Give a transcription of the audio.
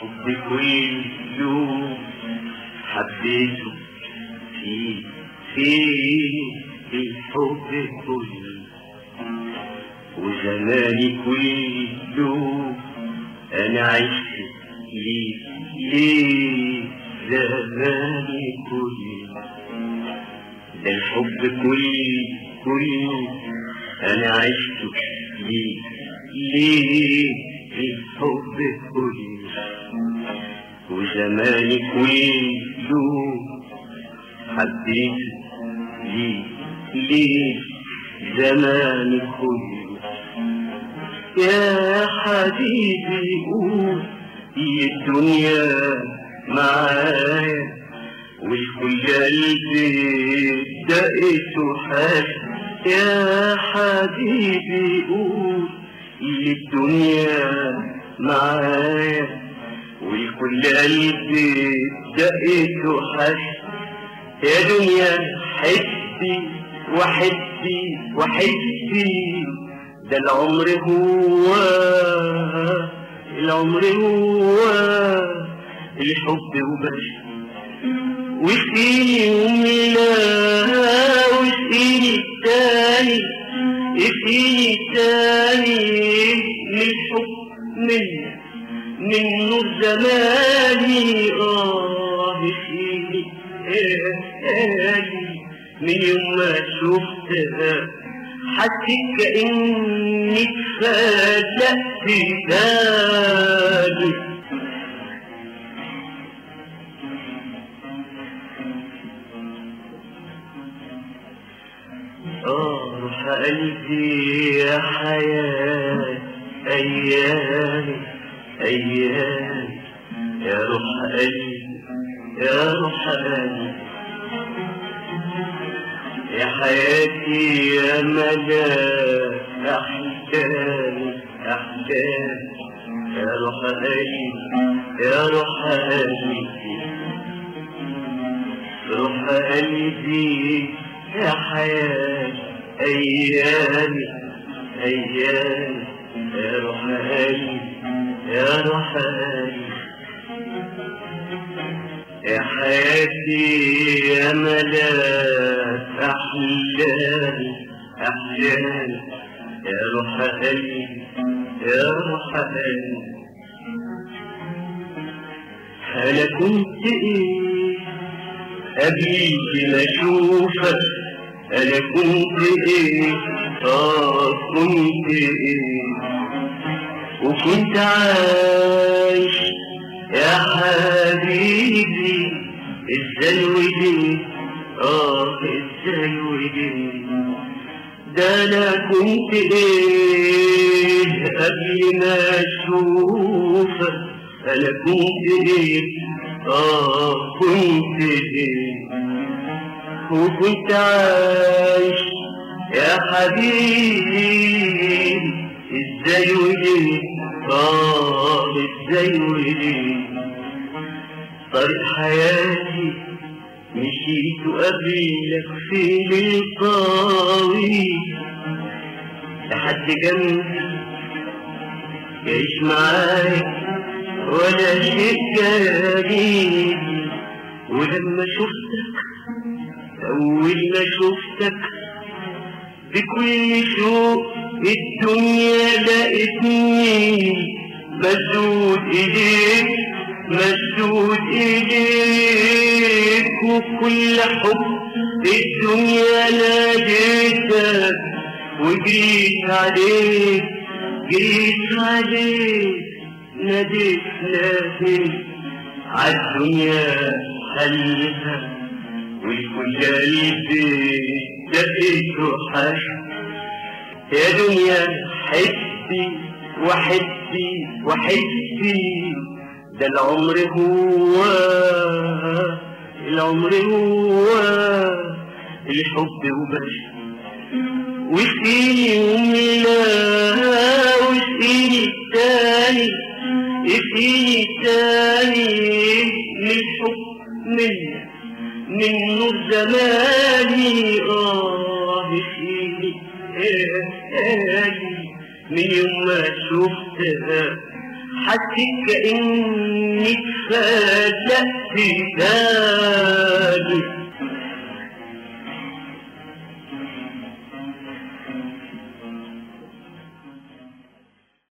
الحب كله حبيته في في الحب كله وزماني كله انا عشت ليه ليه زماني كله ده الحب كله كله انا عشت ليه ليه الحب كله وزماني كله حبيت ليه ليه زماني كله يا حبيبي قول الدنيا معايا والكل قلبي دقت وحاس يا حبيبي قول الدنيا معايا والكل قلبي دقت وحاس يا دنيا حسي وحسي وحسي ده العمر هو العمر هو الحب وبس وسقيني وملا وسقيني التاني اسقيني التاني من الحب من من نور زماني اه اسقيني تاني من يوم ما شفتها حسيت كأني اتفاجأت تاني آه روح قلبي يا حياة أيامي أيامي يا روح قلبي يا روح قلبي يا حياتي يا مدى أحلامي أحلامي يا روح قلبي يا روح قلبي روح قلبي يا حياة أيامي أيامي يا روح قلبي يا روح قلبي يا حياتي يا ملاك أحلامي أحلامي يا روح قلبي يا روح قلبي أنا كنت إيه قبل ما أشوفك أنا كنت إيه آه كنت إيه وكنت عايش يا حبيبي ازاي ودي اه ازاي ودي ده انا كنت ايه قبل ما اشوفك انا كنت ايه اه كنت ايه وكنت عايش يا حبيبي ازاي ودي اه ازاي ودي طريق حياتي مشيت قبلك في الطاوي لحد جنبي جايش معاك ولا شيء جديد ولما شفتك أول ما شفتك بكل شوق الدنيا لقيتني مسدود إيديك مسدود إيديك وكل حب الدنيا ناديتك وجريت عليك جريت عليك ناديت ناديت عالدنيا خليتها والكل قلبي دقيت وحش يا دنيا حسي وحسي وحسي ده العمر هو العمر هو الحب وبس واسقيني وملا واسقيني التاني اسقيني التاني من الحب من من نور زماني اه اسقيني تاني من يوم ما شفتها حسيت كأني اتفاجأت تاني